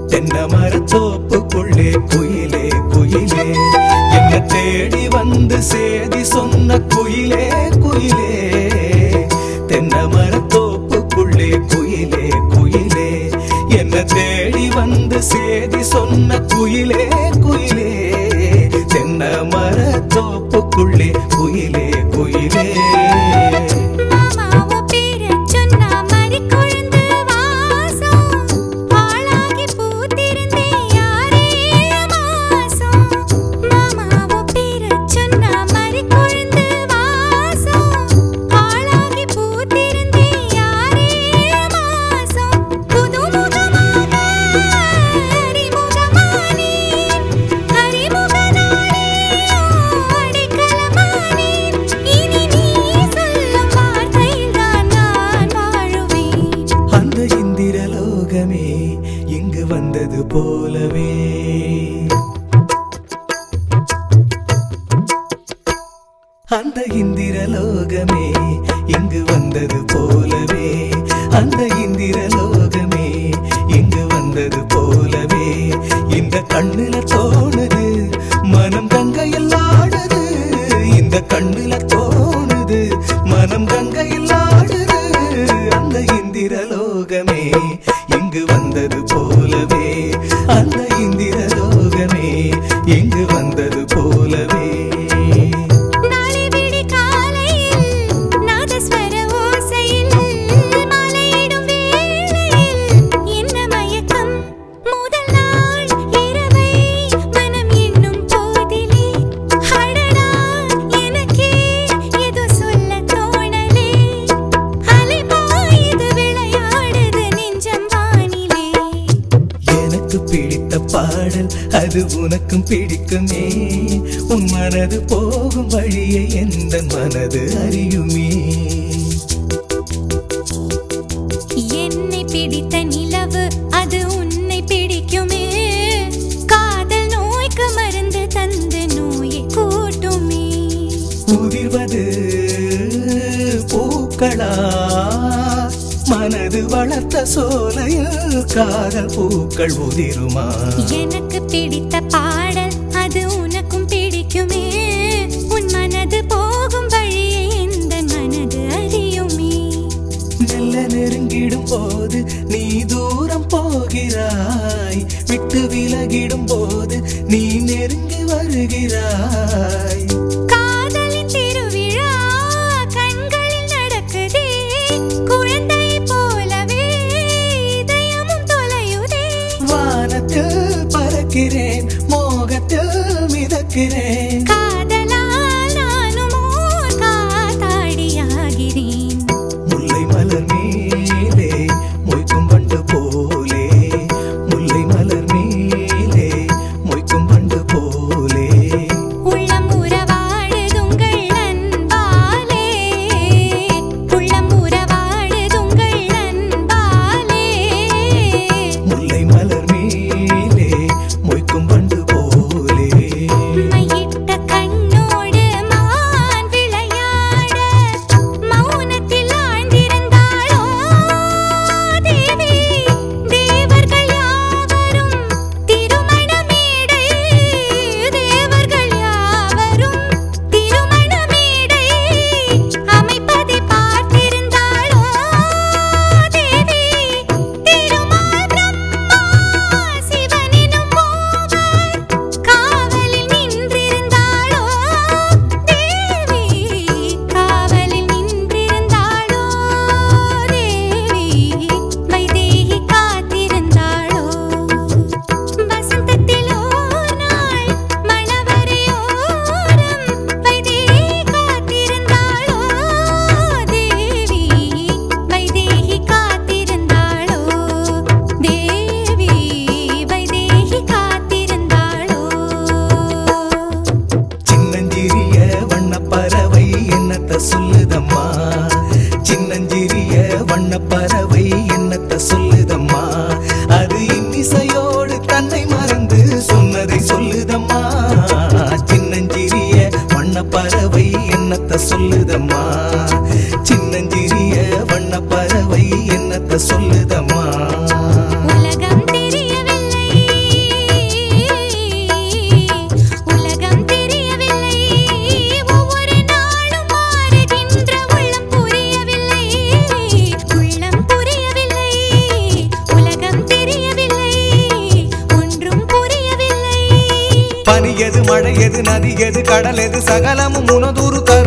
தென்னை மரத்தோப்புக்குள்ளே குயிலே குயிலே என்ன தேடி வந்து சேதி சொன்ன குயிலே குயிலே தென்னை மரத்தோப்புக்குள்ளே குயிலே குயிலே என்ன தேடி வந்து சேதி சொன்ன குயிலே குயிலே தென்னை மரத்தோப்புக்குள்ளே குயிலே குயிலே மாமாவோ பேரச் சொன்னா மறிக்கொழுந்து வாசம். ஆளாகி பூத்திருந்தே யாரேழு மாசம். மாமாவோ பேரச் சொன்னா மறிக்கொழுந்து வாசம். ஆளாகி பூத்திருந்தே யாரேழு மாசம். புதுமுகமாக அறிமுகமானேன். அறிமுகனாலேயோ அடைக்கலமானேன். இனி நீ சொல்லும் வார்த்தையில்தான் நான் வாழுவேன். அந்த இந்திரலோகமே இங்கு வந்தது போலவே அந்த இந்திரலோகமே இங்கு வந்தது போலவே அந்த இந்திரலோகமே இங்கு வந்தது போலவே இந்த கண்ணுல தோணுது மனம் கங்கையில் ஆடுது இந்த கண்ணுல தோணுது மனம் கங்கையில் ஆடுது அந்த இந்திரலோகமே இங்கு வந்தது போலவே அந்த இந்திரலோகமே இங்கு வந்தது போலவே நாளை விடிகாலையில் நாதஸ்வர ஓசையில் மாலையிடும் வேளையில் என்ன மயக்கம் முதல் நாள் இரவை மனம் எண்ணும் போதிலே அடடா எனக்கே ஏதோ சொல்ல தோணலே அலை பாயுது விளையாடுது நெஞ்சம் வானிலே எனக்கு பிடித்த பாடல் அது உனக்கும் பிடிக்குமே உன் மனது போகும் வழியை எந்த மனது அறியுமே என்னை பிடித்த நிலவு அது உன்னை பிடிக்குமே காதல் நோய்க்கு மருந்து தந்து நோயை கூட்டுமே உதிர்வது பூக்களா மனது வளர்த்த சோலையில் காதல் பூக்கள் உதிருமா எனக்கு பிடித்த பாடல் அது உனக்கும் பிடிக்குமே உன் மனது போகும் வழியை எந்த மனது அறியுமே மெல்ல நெருங்கிடும் போது நீ தூரம் போகிறாய் விட்டு விலகிடும் போது நீ நெருங்கி வருகிறாய் காதலின் திருவிழா கண்களில் நடக்குதே குழந்தை போலவே இதயமும் தொலையுதே வானத்தில் பறக்கிறேன் மோகத்தில் மிதக்கிறேன் காதலால் நானும் ஓர் காத்தாடியாகிறேன் முல்லை மலர் மேலே மொய்க்கும் பண்டு போலே முல்லை மலர் மேலே மொய்க்கும் பண்டு போலே உள்ளம் உறவாடுதுங்கள் அன்பாலே உள்ளம் உறவாடுதுங்கள் அன்பாலே முல்லை மலர் மேலே மொய்க்கும் பண்டு போலே மையிட்ட கண்ணோடு மான் விளையாட மௌனத்தில் ஆழ்ந்திருந்தாளோ தேவி தேவர்கள் யாவரும் திருமண மேடை தேவர்கள் யாவரும் திருமண மேடை அமைப்பதை பார்த்திருந்தாளோ தேவி திருமால் பிரம்மா சிவனினும் மூவர் காவலில் நின்றிருந்தாளோ தேவி காவலில் நின்றிருந்தாளோ தேவி வைதேகி காத்திருந்தாளோ வசந்தத்தில் ஓர் நாள் மணவரையோரம் வைதேகி காத்திருந்தாளோ தேவி வைதேகி காத்திருந்தாளோ தேவி வைதேகி காத்திருந்தாளோ சின்னஞ்சிறிய வண்ணப்பறவை என்னத்த சொல்லுதம்மா சின்னஞ்சிறிய வண்ணப்பறவை என்னத்த சொல்லுதம்மா அது இன்னிசையோடு தன்னை மறந்து சொன்னதை சொல்லுதம்மா சின்னஞ்சிறிய வண்ணப்பறவை என்னத்த சொல்லுதம்மா சின்னஞ்சிறிய வண்ணப்பறவை என்னத்த சொல்லுதம்மா உலகம் தெரியவில்லை பனி எது மழை எது நதி எது கடல் எது சகலமும் உனதூரு